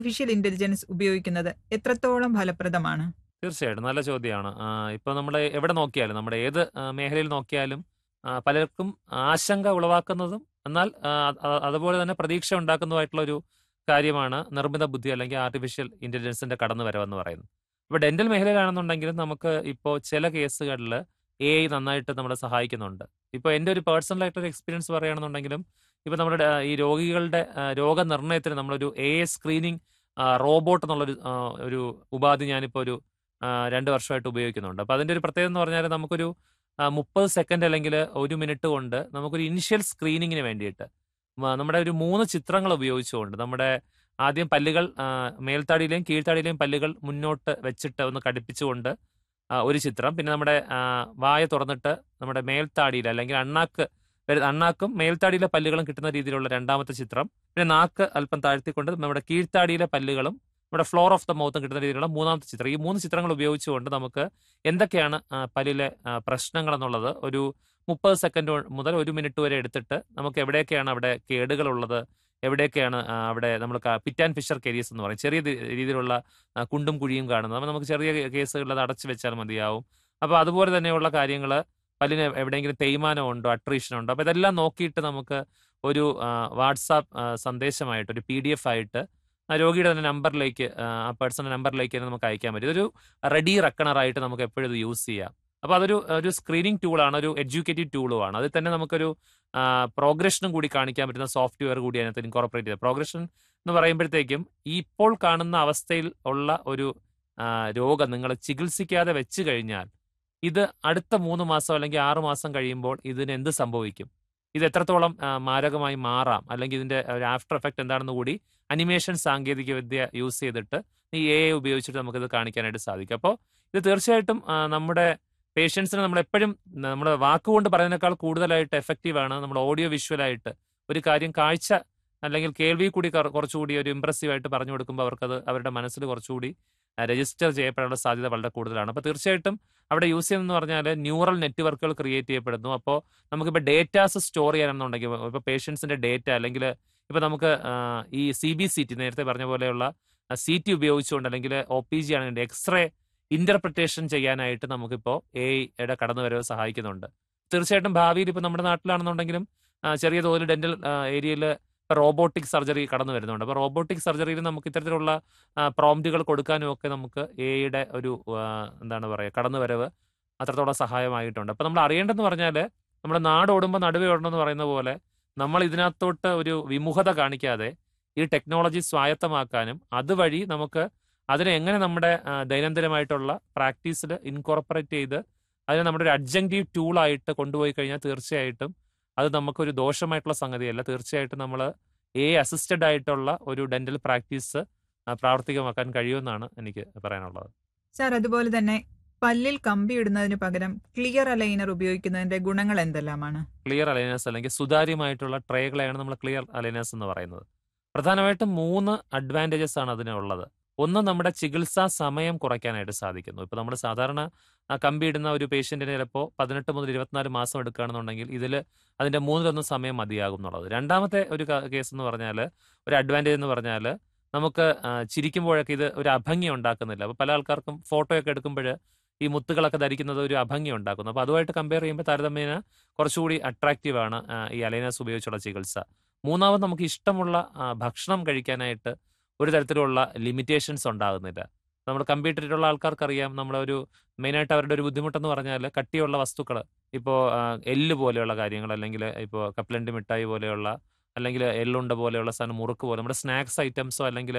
artificial intelligence ഉപയോഗിക്കുന്നത് എത്രത്തോളം ഫലപ്രദമാണ് തീർച്ചയായിട്ടും നല്ല ചോദ്യമാണ് ഇപ്പോൾ നമ്മൾ എവിടെ നോക്കിയാലും നമ്മുടെ ഏത് ആ, മേഖലയിൽ നോക്കിയാലും ആ, പലർക്കും ആശങ്ക ഉളവാക്കുന്നതും എന്നാൽ ആ, അ- അതുപോലെ തന്നെ പ്രതീക്ഷ ഉണ്ടാക്കുന്നതുമായിട്ടുള്ള ഒരു കാര്യമാണ് നിർമ്മിത ബുദ്ധി അല്ലെങ്കിൽ ആർട്ടിഫിഷ്യൽ ഇന്റലിജൻസിന്റെ കടന്നുവരവെന്ന് പറയുന്നത് ഇപ്പോൾ ഡെന്റൽ മേഖലയിലാണെന്നുണ്ടെങ്കിലും നമുക്ക് ഇപ്പോൾ ചില കേസുകളിൽ എ ഐ നന്നായിട്ട് നമ്മളെ സഹായിക്കുന്നുണ്ട് ഇപ്പോൾ എൻ്റെ ഒരു പേഴ്സണൽ ആയിട്ടൊരു എക്സ്പീരിയൻസ് പറയുകയാണെന്നുണ്ടെങ്കിലും ഇപ്പോൾ നമ്മുടെ ആ, ഈ രോഗികളുടെ ആ, രോഗനിർണയത്തിന് നമ്മളൊരു എ ഐ സ്ക്രീനിങ് റോബോട്ട് എന്നുള്ളൊരു ആ, ഒരു ഉപാധി ഞാനിപ്പോൾ ഒരു ആ, രണ്ട് വർഷമായിട്ട് ഉപയോഗിക്കുന്നുണ്ട് അപ്പോൾ അതിൻ്റെ ഒരു പ്രത്യേകത എന്ന് പറഞ്ഞാൽ നമുക്കൊരു മുപ്പത് സെക്കൻഡ് അല്ലെങ്കിൽ ഒരു മിനിറ്റ് കൊണ്ട് നമുക്കൊരു ഇനിഷ്യൽ സ്ക്രീനിങ്ങിന് വേണ്ടിയിട്ട് മ- നമ്മുടെ ഒരു മൂന്ന് ചിത്രങ്ങൾ ഉപയോഗിച്ചുകൊണ്ട് നമ്മുടെ ആദ്യം പല്ലുകൾ ആ, മേൽത്താടിയിലെയും കീഴ്ത്താടിയിലെയും പല്ലുകൾ മുന്നോട്ട് വെച്ചിട്ട് ഒന്ന് കടുപ്പിച്ചുകൊണ്ട് ആ, ഒരു ചിത്രം പിന്നെ നമ്മുടെ ആ, വായ തുറന്നിട്ട് നമ്മുടെ മേൽത്താടിയിൽ അല്ലെങ്കിൽ അണ്ണാക്ക് വരു- അണ്ണാക്കും മേൽത്താടിയിലെ പല്ലുകളും കിട്ടുന്ന രീതിയിലുള്ള രണ്ടാമത്തെ ചിത്രം പിന്നെ നാക്ക് അല്പം താഴ്ത്തിക്കൊണ്ട് നമ്മുടെ കീഴ്ത്താടിയിലെ പല്ലുകളും നമ്മുടെ ഫ്ലോർ ഓഫ് ദ മൗത്തും കിട്ടുന്ന രീതിയിലുള്ള മൂന്നാമത്തെ ചിത്രം ഈ മൂന്ന് ചിത്രങ്ങൾ ഉപയോഗിച്ചുകൊണ്ട് നമുക്ക് എന്തൊക്കെയാണ് ആ, പല്ലിലെ ആ, പ്രശ്നങ്ങൾ എന്നുള്ളത് ഒരു മുപ്പത് സെക്കൻഡ് മുതൽ ഒരു മിനിറ്റ് വരെ എടുത്തിട്ട് നമുക്ക് എവിടെയൊക്കെയാണ് അവിടെ കേടുകളുള്ളത് എവിടെയൊക്കെയാണ് ആ, അവിടെ നമ്മൾ പിറ്റ് ആൻഡ് ഫിഷർ കേരീസ് എന്ന് പറയും ചെറിയ തി- രീതിയിലുള്ള ആ, കുണ്ടും കുഴിയും കാണുന്നത് അപ്പോൾ നമുക്ക് ചെറിയ കേസുകളിൽ അത് അടച്ചു വെച്ചാൽ മതിയാവും അപ്പോൾ അതുപോലെ തന്നെയുള്ള കാര്യങ്ങൾ പല്ലിന് എവിടെയെങ്കിലും തേയ്മാനം ഉണ്ടോ അട്രീഷൻ ഉണ്ടോ അപ്പോൾ ഇതെല്ലാം നോക്കിയിട്ട് നമുക്ക് ഒരു വാട്സാപ്പ് സന്ദേശമായിട്ട് ഒരു പി ഡി എഫ് ആയിട്ട് ആ രോഗിയുടെ തന്നെ നമ്പറിലേക്ക് ആ പേഴ്സണൽ നമ്പറിലേക്ക് തന്നെ നമുക്ക് അയക്കാൻ പറ്റും ഇതൊരു റെഡി റെക്കണറായിട്ട് നമുക്ക് എപ്പോഴും ഇത് യൂസ് ചെയ്യാം അപ്പോൾ അതൊരു ഒരു സ്ക്രീനിങ് ടൂളാണ് ഒരു എഡ്യൂക്കേറ്റീവ് ടൂളുമാണ് അതിൽ തന്നെ നമുക്കൊരു പ്രോഗ്രഷനും കൂടി കാണിക്കാൻ പറ്റുന്ന സോഫ്റ്റ്വെയർ കൂടി അതിനകത്ത് ഇൻകോർപ്പറേറ്റ് ചെയ്ത് പ്രോഗ്രഷൻ എന്ന് പറയുമ്പോഴത്തേക്കും ഈ ഇപ്പോൾ കാണുന്ന അവസ്ഥയിൽ ഉള്ള ഒരു ആ, രോഗം നിങ്ങൾ ചികിത്സിക്കാതെ വെച്ച് കഴിഞ്ഞാൽ ഇത് അടുത്ത മൂന്ന് മാസം അല്ലെങ്കിൽ ആറ് മാസം കഴിയുമ്പോൾ ഇതിന് എന്ത് സംഭവിക്കും ഇത് എത്രത്തോളം ആ, മാരകമായി മാറാം അല്ലെങ്കിൽ ഇതിന്റെ ഒരു ആഫ്റ്റർ എഫക്റ്റ് എന്താണെന്ന് കൂടി അനിമേഷൻ സാങ്കേതിക വിദ്യ യൂസ് ചെയ്തിട്ട് ഈ എ ഐ ഉപയോഗിച്ചിട്ട് നമുക്കിത് കാണിക്കാനായിട്ട് സാധിക്കും അപ്പോൾ ഇത് തീർച്ചയായിട്ടും ആ, നമ്മുടെ പേഷ്യൻസിന് നമ്മൾ എപ്പോഴും നമ്മുടെ വാക്കുകൊണ്ട് പറയുന്നതിനേക്കാൾ കൂടുതലായിട്ട് എഫക്റ്റീവ് ആണ് നമ്മൾ ഓഡിയോ വിഷ്വലായിട്ട് ഒരു കാര്യം കാഴ്ച അല്ലെങ്കിൽ കേൾവി കൂടി കറ- കുറച്ചുകൂടി ഒരു ഇമ്പ്രസീവ് ആയിട്ട് പറഞ്ഞു കൊടുക്കുമ്പോൾ അവർക്കത് അവരുടെ മനസ്സിൽ കുറച്ചുകൂടി രജിസ്റ്റർ ചെയ്യപ്പെടാനുള്ള സാധ്യത വളരെ കൂടുതലാണ് അപ്പോൾ തീർച്ചയായിട്ടും അവിടെ യൂസ് ചെയ്യുന്നതെന്ന് പറഞ്ഞാൽ ന്യൂറൽ നെറ്റ്വർക്കുകൾ ക്രിയേറ്റ് ചെയ്യപ്പെടുന്നു അപ്പോൾ നമുക്കിപ്പോൾ ഡേറ്റാസ് സ്റ്റോർ ചെയ്യാനെന്നുണ്ടെങ്കിൽ ഇപ്പോൾ പേഷ്യൻസിന്റെ ഡേറ്റ അല്ലെങ്കിൽ ഇപ്പോൾ നമുക്ക് ആ, ഈ സി ബി സി ടി നേരത്തെ പറഞ്ഞ പോലെയുള്ള സി ടി ഉപയോഗിച്ചുകൊണ്ട് അല്ലെങ്കിൽ ഒ പി ജി ആണെങ്കിൽ എക്സ്റേ ഇന്റർപ്രിട്ടേഷൻ ചെയ്യാനായിട്ട് നമുക്കിപ്പോൾ എ ഐയുടെ കടന്നുവരവ് സഹായിക്കുന്നുണ്ട് തീർച്ചയായിട്ടും ഭാവിയിൽ ഇപ്പോൾ നമ്മുടെ നാട്ടിലാണെന്നുണ്ടെങ്കിലും ആ, ചെറിയ തോതിൽ ഡെന്റൽ ഏരിയയിൽ റോബോട്ടിക് സർജറി കടന്നു വരുന്നുണ്ട് അപ്പോൾ റോബോട്ടിക് സർജറിയിൽ നമുക്ക് ഇത്തരത്തിലുള്ള പ്രോംപ്റ്റുകൾ കൊടുക്കാനും ഒക്കെ നമുക്ക് എ ഐയുടെ ഒരു ആ, എന്താണ് പറയുക കടന്നുവരവ് അത്രത്തോളം സഹായമായിട്ടുണ്ട് അപ്പോൾ നമ്മൾ അറിയേണ്ടതെന്ന് പറഞ്ഞാൽ നമ്മുടെ നാട് ഓടുമ്പോൾ നടുവേ ഓടണമെന്ന് പറയുന്ന പോലെ നമ്മൾ ഇതിനകത്തോട്ട് ഒരു വിമുഖത കാണിക്കാതെ ഈ ടെക്നോളജി സ്വായത്തമാക്കാനും അതുവഴി നമുക്ക് അതിനെ എങ്ങനെ നമ്മുടെ ആ, ദൈനംദിനമായിട്ടുള്ള പ്രാക്ടീസിൽ ഇൻകോർപ്പറേറ്റ് ചെയ്ത് അതിനെ നമ്മുടെ ഒരു അഡ്ജങ്റ്റീവ് ടൂളായിട്ട് കൊണ്ടുപോയി കഴിഞ്ഞാൽ തീർച്ചയായിട്ടും അത് നമുക്കൊരു ദോഷമായിട്ടുള്ള സംഗതിയല്ല തീർച്ചയായിട്ടും നമ്മൾ എ അസിസ്റ്റഡ് ആയിട്ടുള്ള ഒരു ഡെന്റൽ പ്രാക്ടീസ് പ്രാവർത്തികമാക്കാൻ കഴിയുമെന്നാണ് എനിക്ക് പറയാനുള്ളത് സാർ അതുപോലെ തന്നെ പല്ലിൽ കമ്പി ഇടുന്നതിന് പകരം ക്ലിയർ അലൈനർ ഉപയോഗിക്കുന്നതിന്റെ ഗുണങ്ങൾ എന്തെല്ലാമാണ് ക്ലിയർ അലൈനേഴ്സ് അല്ലെങ്കിൽ സുതാര്യമായിട്ടുള്ള ട്രേകളെയാണ് നമ്മൾ ക്ലിയർ അലൈനേഴ്സ് എന്ന് പറയുന്നത് പ്രധാനമായിട്ടും മൂന്ന് അഡ്വാൻറ്റേജസ് ആണ് അതിനുള്ളത് ഒന്ന് നമ്മുടെ ചികിത്സാ സമയം കുറയ്ക്കാനായിട്ട് സാധിക്കുന്നു ഇപ്പോൾ നമ്മൾ സാധാരണ ആ, കമ്പി ഇടുന്ന ഒരു പേഷ്യന്റിന് ചിലപ്പോൾ പതിനെട്ട് മുതൽ ഇരുപത്തിനാല് മാസം എടുക്കുകയാണെന്നുണ്ടെങ്കിൽ ഇതിൽ അതിന്റെ മൂന്നിലൊന്ന് സമയം മതിയാകും എന്നുള്ളത് രണ്ടാമത്തെ ഒരു കേസ് എന്ന് പറഞ്ഞാൽ ഒരു അഡ്വാൻറ്റേജ് എന്ന് പറഞ്ഞാൽ നമുക്ക് ആ, ചിരിക്കുമ്പോഴൊക്കെ ഇത് ഒരു അഭംഗി ഉണ്ടാക്കുന്നില്ല അപ്പോൾ പല ആൾക്കാർക്കും ഫോട്ടോയൊക്കെ എടുക്കുമ്പോൾ ഈ മുത്തുകളൊക്കെ ധരിക്കുന്നത് ഒരു അഭംഗി ഉണ്ടാക്കുന്നു അപ്പോൾ അതുമായിട്ട് കമ്പയർ ചെയ്യുമ്പോൾ താരതമ്യേന കുറച്ചുകൂടി അട്രാക്റ്റീവ് ആണ് ആ, ഈ അലൈനസ് ഉപയോഗിച്ചുള്ള ചികിത്സ മൂന്നാമത് നമുക്ക് ഇഷ്ടമുള്ള ആ, ഭക്ഷണം കഴിക്കാനായിട്ട് ഒരു തരത്തിലുള്ള ലിമിറ്റേഷൻസ് ഉണ്ടാകുന്നില്ല നമ്മൾ കമ്പ്യൂട്ടറിലുള്ള ആൾക്കാർക്കറിയാം നമ്മുടെ ഒരു മെയിനായിട്ട് അവരുടെ ഒരു ബുദ്ധിമുട്ടെന്ന് പറഞ്ഞാൽ കട്ടിയുള്ള വസ്തുക്കൾ ഇപ്പോൾ എല്ല് പോലെയുള്ള കാര്യങ്ങൾ അല്ലെങ്കിൽ ഇപ്പോൾ കപ്പലണ്ടി മിഠായി പോലെയുള്ള അല്ലെങ്കിൽ എള്ളുണ്ട പോലെയുള്ള സാധനം മുറുക്ക് പോലെ നമ്മുടെ സ്നാക്സ് ഐറ്റംസോ അല്ലെങ്കിൽ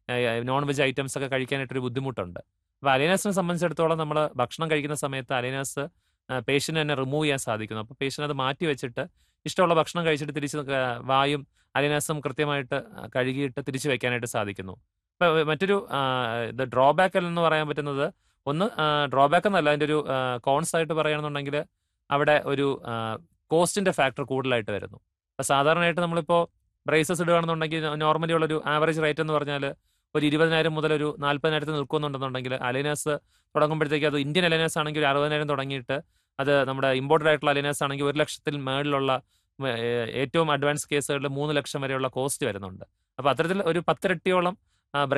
നോൺ വെജ് ഐറ്റംസ് ഒക്കെ കഴിക്കാനായിട്ടൊരു ബുദ്ധിമുട്ടുണ്ട് അപ്പോൾ അലൈനസിനെ സംബന്ധിച്ചിടത്തോളം നമ്മൾ ഭക്ഷണം കഴിക്കുന്ന സമയത്ത് അലൈനസ് പേഷ്യൻ്റ് തന്നെ റിമൂവ് ചെയ്യാൻ സാധിക്കുന്നു അപ്പോൾ പേഷ്യൻ്റ് അത് മാറ്റി വെച്ചിട്ട് ഇഷ്ടമുള്ള ഭക്ഷണം കഴിച്ചിട്ട് തിരിച്ച് ക- വായും അലൈനസും കൃത്യമായിട്ട് ആ, കഴുകിയിട്ട് തിരിച്ചു വെക്കാനായിട്ട് സാധിക്കുന്നു ഇപ്പൊ മറ്റൊരു ആ, ഇത് ഡ്രോബാക്ക് എന്ന് പറയാൻ പറ്റുന്നത് ഒന്ന് ഡ്രോബാക്ക് എന്നല്ല അതിന്റെ ഒരു കോൺസ് ആയിട്ട് പറയുകയാണെന്നുണ്ടെങ്കിൽ അവിടെ ഒരു കോസ്റ്റിന്റെ ഫാക്ടർ കൂടുതലായിട്ട് വരുന്നു അപ്പൊ സാധാരണയായിട്ട് നമ്മളിപ്പോ ബ്രേസസ് ഇടുകയാണെന്നുണ്ടെങ്കിൽ നോർമലി ഉള്ള ഒരു ആവറേജ് റേറ്റ് എന്ന് പറഞ്ഞാൽ ഒരു ഇരുപതിനായിരം മുതൽ ഒരു നാല്പതിനായിരത്തിൽ നിൽക്കുന്നുണ്ടെന്നുണ്ടെങ്കിൽ അലൈനസ് തുടങ്ങുമ്പോഴത്തേക്ക് അത് ഇന്ത്യൻ അലൈനസ് ആണെങ്കിൽ ഒരു അറുപതിനായിരം തുടങ്ങിയിട്ട് അത് നമ്മുടെ ഇമ്പോർട്ടഡ് ആയിട്ടുള്ള അലൈനസ് ആണെങ്കിൽ ഒരു ലക്ഷത്തിൽ മേളിലുള്ള ഉം, ഏ- ഏറ്റവും അഡ്വാൻസ് കേസുകളിൽ മൂന്ന് ലക്ഷം വരെയുള്ള കോസ്റ്റ് വരുന്നുണ്ട് അപ്പോൾ അത്തരത്തിൽ ഒരു പത്തിരട്ടിയോളം